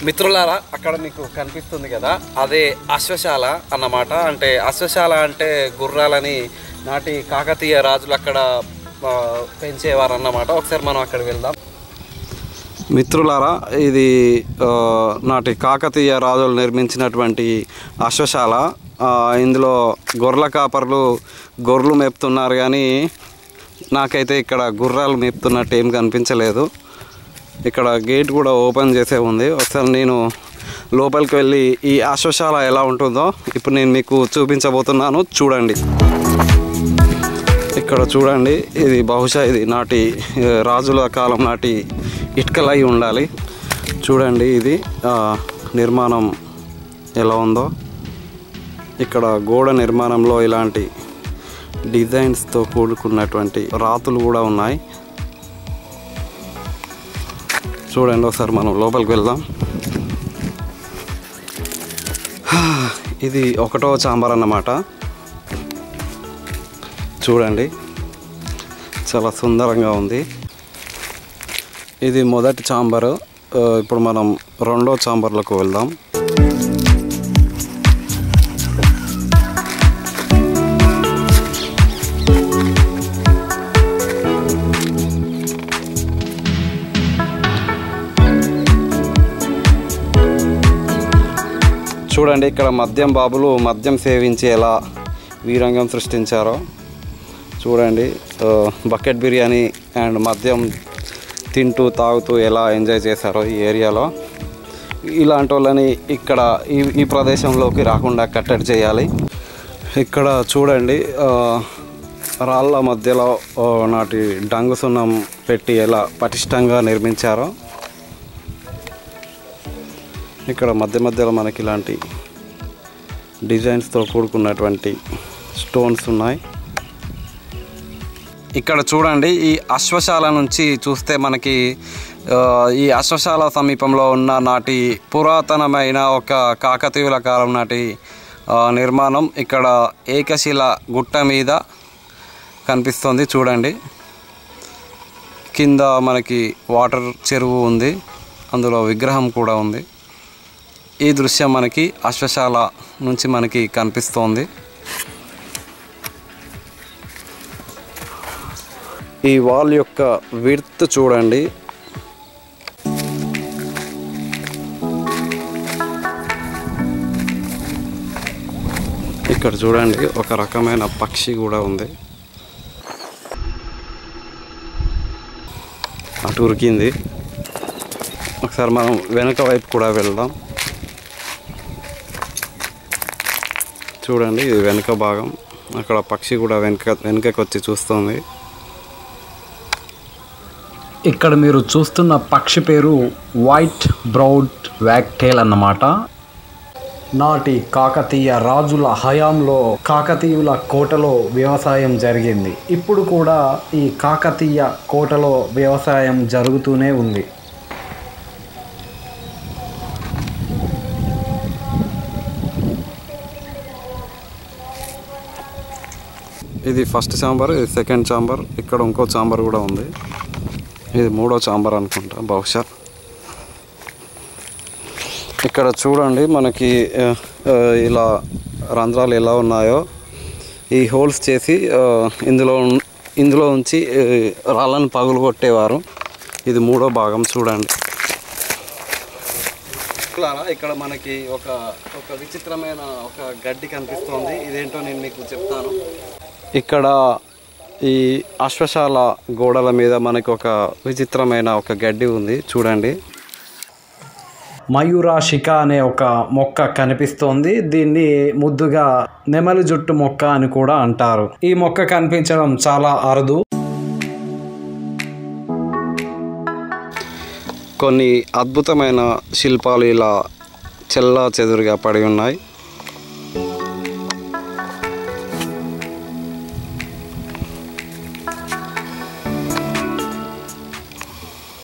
మిత్రులారా అక్కడ మీకు కనిపిస్తుంది కదా అదే అశ్వశాల అన్నమాట అంటే అశ్వశాల అంటే గుర్రాలని నాటి కాకతీయ రాజులు అక్కడ ఆ, పెంచేవారు అన్నమాట ఒకసారి మనం అక్కడ వెళ్దాం మిత్రులారా ఇది ఆ, నాటి కాకతీయ రాజులు నిర్మించినటువంటి అశ్వశాల ఆ, ఇందులో గొర్రెల కాపర్లు గొర్రెలు మేపుతున్నారు కానీ నాకైతే ఇక్కడ గుర్రాలు మేపుతున్నట్టు ఏం కనిపించలేదు ఇక్కడ గేట్ కూడా ఓపెన్ చేసే ఉంది ఒకసారి నేను లోపలికి వెళ్ళి ఈ అశ్వశాల ఎలా ఉంటుందో ఇప్పుడు నేను మీకు చూపించబోతున్నాను చూడండి ఇక్కడ చూడండి ఇది బహుశా ఇది నాటి ఆ, రాజుల కాలం నాటి ఇటుకలు అయి ఉండాలి చూడండి ఇది ఆ, నిర్మాణం ఎలా ఉందో ఇక్కడ గోడ నిర్మాణంలో ఇలాంటి డిజైన్స్తో కూడుకున్నటువంటి రాతులు కూడా ఉన్నాయి చూడండి ఒకసారి మనం లోపలికి వెళ్దాం హా, ఇది ఒకటో చాంబర్ అన్నమాట చూడండి చాలా సుందరంగా ఉంది ఇది మొదటి చాంబరు ఆ, ఇప్పుడు మనం రెండో చాంబర్లకు వెళ్దాం చూడండి ఇక్కడ మద్యం బాబులు మద్యం సేవించి ఎలా వీరంగం సృష్టించారో చూడండి ఆ, బకెట్ బిర్యానీ అండ్ మద్యం తింటూ తాగుతూ ఎలా ఎంజాయ్ చేశారో ఈ ఏరియాలో ఇలాంటి వాళ్ళని ఇక్కడ ఈ ఈ ప్రదేశంలోకి రాకుండా కట్టడి చేయాలి ఇక్కడ చూడండి ఆ, రాళ్ళ మధ్యలో ఆ, నాటి డంగు సున్నం పెట్టి ఎలా పటిష్టంగా నిర్మించారో ఇక్కడ మధ్య మధ్యలో మనకి ఇలాంటి డిజైన్స్తో కూడుకున్నటువంటి స్టోన్స్ ఉన్నాయి ఇక్కడ చూడండి ఈ అశ్వశాల నుంచి చూస్తే మనకి ఆ, ఈ అశ్వశాల సమీపంలో ఉన్న నాటి పురాతనమైన ఒక కాకతీయుల కాలం నాటి ఆ, నిర్మాణం ఇక్కడ ఏకశిల గుట్ట మీద కనిపిస్తుంది చూడండి కింద మనకి వాటర్ చెరువు ఉంది అందులో విగ్రహం కూడా ఉంది ఈ దృశ్యం మనకి అశ్వశాల నుంచి మనకి కనిపిస్తోంది ఈ వాల్ యొక్క విడ్త్ చూడండి ఇక్కడ చూడండి ఒక రకమైన పక్షి కూడా ఉంది అటు ఉరికింది ఒకసారి మనం వెనక వైపు కూడా వెళ్దాం చూడండి ఇది వెనుక భాగం అక్కడ పక్షి కూడా వెనుక వెనుకకి వచ్చి చూస్తుంది ఇక్కడ మీరు చూస్తున్న పక్షి పేరు వైట్ బ్రౌడ్ వ్యాక్టేల్ అన్నమాట నాటి కాకతీయ రాజుల హయాంలో కాకతీయుల కోటలో వ్యవసాయం జరిగింది ఇప్పుడు కూడా ఈ కాకతీయ కోటలో వ్యవసాయం జరుగుతూనే ఉంది ఇది ఫస్ట్ చాంబర్ ఇది సెకండ్ చాంబర్ ఇక్కడ ఇంకో చాంబర్ కూడా ఉంది ఇది మూడో చాంబర్ అనుకుంటా బహుశా ఇక్కడ చూడండి మనకి ఆ, ఆ, ఇలా రంధ్రాలు ఎలా ఉన్నాయో ఈ హోల్స్ చేసి ఆ, ఇందులో ఉన్- ఇందులో ఉంచి ఆ, రాళ్ళను పగులు కొట్టేవారు ఇది మూడో భాగం చూడండి క్లారా ఇక్కడ మనకి ఒక ఒక విచిత్రమైన ఒక గడ్డి కనిపిస్తోంది ఇదేంటో నేను మీకు చెప్తాను ఇక్కడ ఈ అశ్వశాల గోడల మీద మనకి ఒక విచిత్రమైన ఒక గడ్డి ఉంది చూడండి మయూరాశిక అనే ఒక మొక్క కనిపిస్తోంది దీన్ని ముద్దుగా నెమలి జుట్టు మొక్క అని కూడా అంటారు ఈ మొక్క కనిపించడం చాలా అరుదు కొన్ని అద్భుతమైన శిల్పాలు ఇలా చెల్లా చెదురుగా పడి ఉన్నాయి